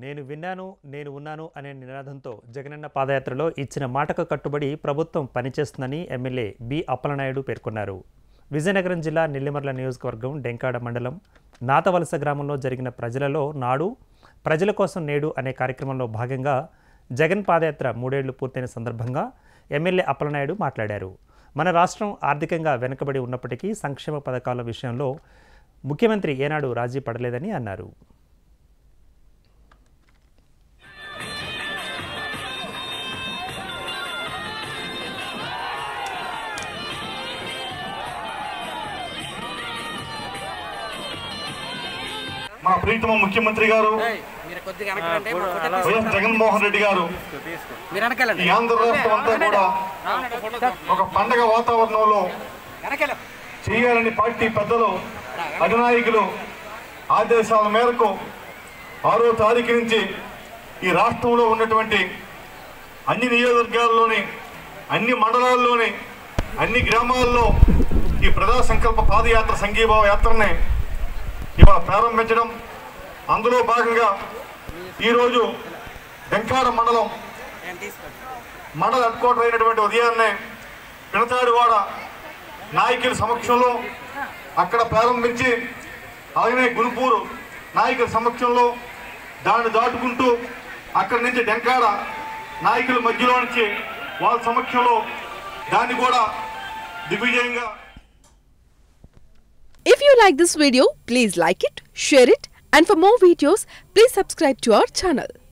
నేను విన్నాను నేను ఉన్నాను అనే నినాదంతో జగనన్న పాదయాత్రలో ఇచ్చిన మాటకు కట్టుబడి ప్రభుత్వం పనిచేస్తుందని ఎమ్మెల్యే బి అప్పలనాయుడు పేర్కొన్నారు విజయనగరం జిల్లా నెల్లిమర్ల నియోజకవర్గం డెంకాడ మండలం నాతవలస గ్రామంలో జరిగిన ప్రజలలో నాడు ప్రజల కోసం నేడు అనే కార్యక్రమంలో భాగంగా జగన్ పాదయాత్ర మూడేళ్లు పూర్తయిన సందర్భంగా ఎమ్మెల్యే అప్పలనాయుడు మాట్లాడారు మన రాష్ట్రం ఆర్థికంగా వెనుకబడి ఉన్నప్పటికీ సంక్షేమ పథకాల విషయంలో ముఖ్యమంత్రి ఏనాడు రాజీ పడలేదని అన్నారు మా ప్రీతమ ముఖ్యమంత్రి గారు మీరు కొద్దిగా వెనకాలండి మా ఫోటో తీసి- వైఎస్ జగన్మోహన్ రెడ్డి గారు మీరు వెనకాలండి ఈ ఆంధ్ర రాష్ట్రం అంతా కూడా ఒక పండగ వాతావరణంలో వెనకాల చేయాలని పార్టీ పెద్దలు అధినాయకులు ఆదేశాల మేరకు ఆరో తారీఖు నుంచి ఈ రాష్ట్రంలో ఉన్నటువంటి అన్ని నియోజకవర్గాల్లోని అన్ని మండలాల్లోని అన్ని గ్రామాల్లో ఈ ప్రజా సంకల్ప పాదయాత్ర సంఘీభావ యాత్రని ఇవాళ ప్రారంభించడం అందులో భాగంగా ఈరోజు వెంకాడ మండలం నేను తీసుకోండి మండల హెడ్ క్వార్టర్ అయినటువంటి ఉదయాన్నే పినతాడివాడ నాయకుల సమక్షంలో అక్కడ ప్రారంభించి అలాగనే గురుపూరు నాయకుల సమక్షంలో దాన్ని దాటుకుంటూ అక్కడి నుంచి డెంకాడ నాయకుల మధ్యలో నుంచి వాళ్ళ సమక్షంలో దాన్ని కూడా దిగ్విజయంగా If you like this video, please like it, share it, and for more videos, please subscribe to our channel.